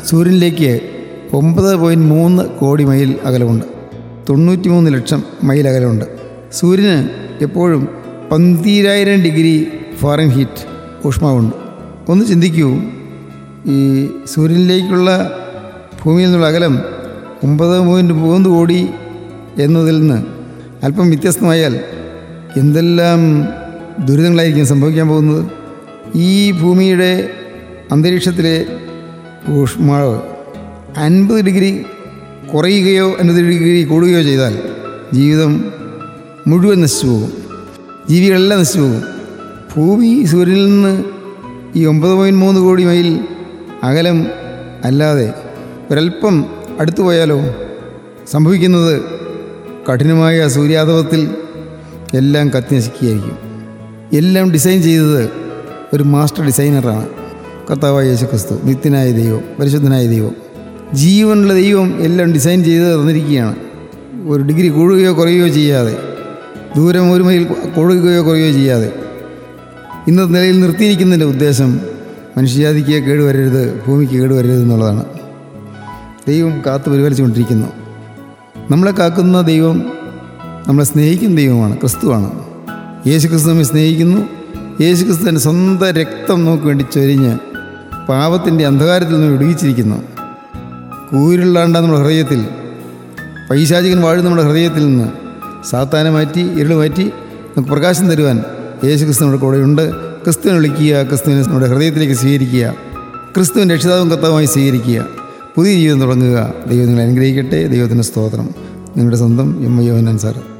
സൂര്യനിലേക്ക് ഒമ്പത് പോയിൻറ്റ് മൂന്ന് കോടി മൈൽ അകലമുണ്ട് തൊണ്ണൂറ്റി മൂന്ന് ലക്ഷം മൈൽ അകലമുണ്ട് സൂര്യന് എപ്പോഴും പന്തീരായിരം ഡിഗ്രി ഫാറൻ ഹീറ്റ് ഊഷ്മാവുണ്ട് ഒന്ന് ചിന്തിക്കൂ ഈ സൂര്യനിലേക്കുള്ള ഭൂമിയിൽ നിന്നുള്ള അകലം ഒമ്പത് പോയിൻറ്റ് മൂന്ന് കോടി എന്നതിൽ നിന്ന് അല്പം വ്യത്യസ്തമായാൽ എന്തെല്ലാം ദുരിതങ്ങളായിരിക്കും സംഭവിക്കാൻ പോകുന്നത് ഈ ഭൂമിയുടെ അന്തരീക്ഷത്തിലെ ഊഷ്മാവ് അൻപത് ഡിഗ്രി കുറയുകയോ അൻപത് ഡിഗ്രി കൂടുകയോ ചെയ്താൽ ജീവിതം മുഴുവൻ നശിച്ചു പോകും ജീവികളെല്ലാം നശിച്ചു പോകും ഭൂമി സൂര്യനിൽ നിന്ന് ഈ ഒമ്പത് പോയിൻറ്റ് മൂന്ന് കോടി മൈൽ അകലം അല്ലാതെ ഒരല്പം അടുത്തു പോയാലോ സംഭവിക്കുന്നത് കഠിനമായ സൂര്യാതപത്തിൽ എല്ലാം കത്തി നശിക്കുകയായിരിക്കും എല്ലാം ഡിസൈൻ ചെയ്തത് ഒരു മാസ്റ്റർ ഡിസൈനറാണ് കർത്താവായ യേശു ക്രിസ്തു നിത്യനായ ദൈവം പരിശുദ്ധനായ ദൈവം ജീവനുള്ള ദൈവം എല്ലാം ഡിസൈൻ ചെയ്ത് തന്നിരിക്കുകയാണ് ഒരു ഡിഗ്രി കൂടുകയോ കുറയുകയോ ചെയ്യാതെ ദൂരം ഒരു മൈൽ കൂടുകയോ കുറയുകയോ ചെയ്യാതെ ഇന്നത്തെ നിലയിൽ നിർത്തിയിരിക്കുന്നതിൻ്റെ ഉദ്ദേശം മനുഷ്യജാതിക്ക് കേടുവരരുത് ഭൂമിക്ക് കേടുവരരുത് എന്നുള്ളതാണ് ദൈവം കാത്തു പരിപാലിച്ചുകൊണ്ടിരിക്കുന്നു നമ്മളെ കാക്കുന്ന ദൈവം നമ്മളെ സ്നേഹിക്കുന്ന ദൈവമാണ് ക്രിസ്തുവാണ് യേശു ക്രിസ്തു നമ്മെ സ്നേഹിക്കുന്നു യേശു ക്രിസ്തു തൻ്റെ സ്വന്തം രക്തം നമുക്ക് വേണ്ടി ചൊരിഞ്ഞ് പാപത്തിൻ്റെ അന്ധകാരത്തിൽ നിന്ന് വിടുവിച്ചിരിക്കുന്നു കൂരുള്ളാണ്ട നമ്മുടെ ഹൃദയത്തിൽ പൈശാചികൻ വാഴുന്ന നമ്മുടെ ഹൃദയത്തിൽ നിന്ന് സാത്താനെ മാറ്റി ഇരുൾ മാറ്റി നമുക്ക് പ്രകാശം തരുവാൻ യേശു ക്രിസ്തു നമ്മുടെ കൂടെയുണ്ട് ക്രിസ്തുവിനെ വിളിക്കുക ക്രിസ്തുവിനെ നമ്മുടെ ഹൃദയത്തിലേക്ക് സ്വീകരിക്കുക ക്രിസ്തുവിൻ്റെ രക്ഷിതാവും കർത്താവുമായി സ്വീകരിക്കുക പുതിയ ജീവിതം തുടങ്ങുക ദൈവം നിങ്ങളെ അനുഗ്രഹിക്കട്ടെ ദൈവത്തിൻ്റെ സ്തോത്രം നിങ്ങളുടെ സ്വന്തം എം യോഹനൻ സാർ